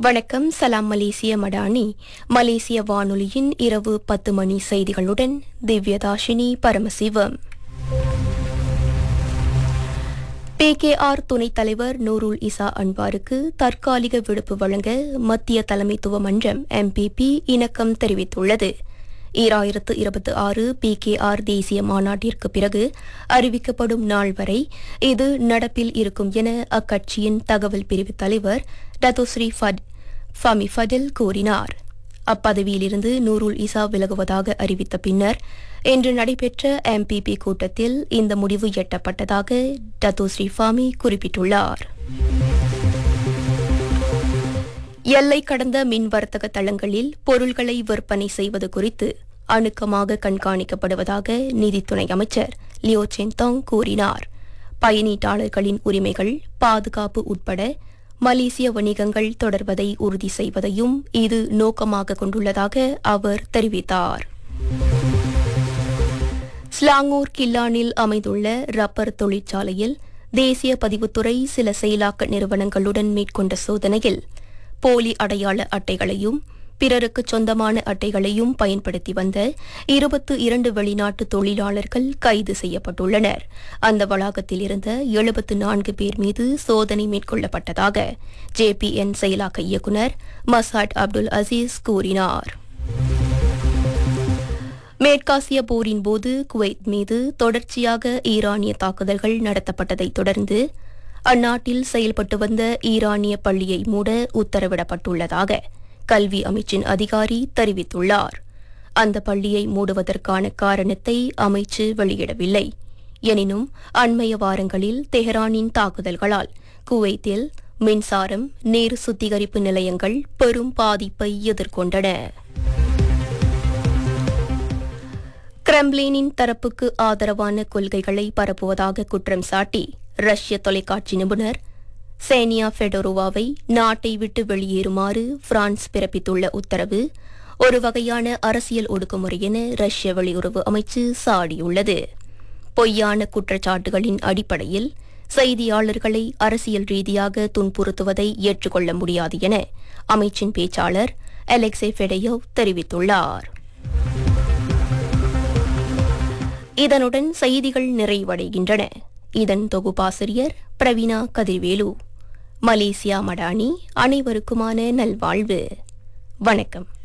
வணக்கம் சலாம் மலேசிய மடானி மலேசிய வானொலியின் இரவு பத்து மணி செய்திகளுடன் திவ்யதாஷினி பரமசிவம் பிகேஆர் துணைத் தலைவர் நூருல் இசா அன்வாருக்கு தற்காலிக விடுப்பு வழங்க மத்திய தலைமைத்துவ மன்றம் எம்பிபி இணக்கம் தெரிவித்துள்ளது ஈராயிரத்து இருபத்தி ஆறு பிகேஆர் தேசிய மாநாட்டிற்கு பிறகு அறிவிக்கப்படும் நாள் வரை இது நடப்பில் இருக்கும் என அக்கட்சியின் தகவல் பிரிவு தலைவர் டத்தோஸ்ரீ ஃபட் ஃபமி ஃபடில் கூறினார் அப்பதவியிலிருந்து நூருல் இசா விலகுவதாக அறிவித்த பின்னர் இன்று நடைபெற்ற எம்பிபி கூட்டத்தில் இந்த முடிவு எட்டப்பட்டதாக டத்தோஸ்ரீ ஃபாமி குறிப்பிட்டுள்ளார் எல்லை கடந்த மின் வர்த்தக தளங்களில் பொருள்களை விற்பனை செய்வது குறித்து அணுக்கமாக கண்காணிக்கப்படுவதாக நிதித்துறை அமைச்சர் லியோ சென்தாங் கூறினார் பயணீட்டாளர்களின் உரிமைகள் பாதுகாப்பு உட்பட மலேசிய வணிகங்கள் தொடர்வதை உறுதி செய்வதையும் இது நோக்கமாக கொண்டுள்ளதாக அவர் தெரிவித்தார் ஸ்லாங்கூர் கில்லானில் அமைந்துள்ள ரப்பர் தொழிற்சாலையில் தேசிய பதிவுத்துறை சில செயலாக்க நிறுவனங்களுடன் மேற்கொண்ட சோதனையில் போலி அடையாள அட்டைகளையும் பிறருக்கு சொந்தமான அட்டைகளையும் பயன்படுத்தி வந்த இருபத்து இரண்டு வெளிநாட்டு தொழிலாளர்கள் கைது செய்யப்பட்டுள்ளனர் அந்த வளாகத்தில் இருந்த எழுபத்து நான்கு பேர் மீது சோதனை மேற்கொள்ளப்பட்டதாக ஜேபிஎன் செயலாக்க இயக்குநர் மசாட் அப்துல் அசீஸ் கூறினார் மேற்காசிய போரின் போது குவைத் மீது தொடர்ச்சியாக ஈரானிய தாக்குதல்கள் நடத்தப்பட்டதைத் தொடர்ந்து அந்நாட்டில் செயல்பட்டு வந்த ஈரானிய பள்ளியை மூட உத்தரவிடப்பட்டுள்ளதாக கல்வி அமைச்சின் அதிகாரி தெரிவித்துள்ளார் அந்த பள்ளியை மூடுவதற்கான காரணத்தை அமைச்சு வெளியிடவில்லை எனினும் அண்மைய வாரங்களில் தெஹ்ரானின் தாக்குதல்களால் குவைத்தில் மின்சாரம் நீர் சுத்திகரிப்பு நிலையங்கள் பெரும் பாதிப்பை எதிர்கொண்டன கிரெம்ளினின் தரப்புக்கு ஆதரவான கொள்கைகளை பரப்புவதாக குற்றம் சாட்டி ரஷ்ய தொலைக்காட்சி நிபுணர் சேனியா ஃபெடோரோவாவை நாட்டை விட்டு வெளியேறுமாறு பிரான்ஸ் பிறப்பித்துள்ள உத்தரவு ஒரு வகையான அரசியல் ஒடுக்குமுறை என ரஷ்ய வெளியுறவு அமைச்சு சாடியுள்ளது பொய்யான குற்றச்சாட்டுகளின் அடிப்படையில் செய்தியாளர்களை அரசியல் ரீதியாக துன்புறுத்துவதை ஏற்றுக்கொள்ள முடியாது என அமைச்சின் பேச்சாளர் அலெக்சே ஃபெடயோவ் தெரிவித்துள்ளார் இதனுடன் செய்திகள் நிறைவடைகின்றன இதன் தொகுப்பாசிரியர் பிரவீனா கதிர்வேலு மலேசியா மடானி அனைவருக்குமான நல்வாழ்வு வணக்கம்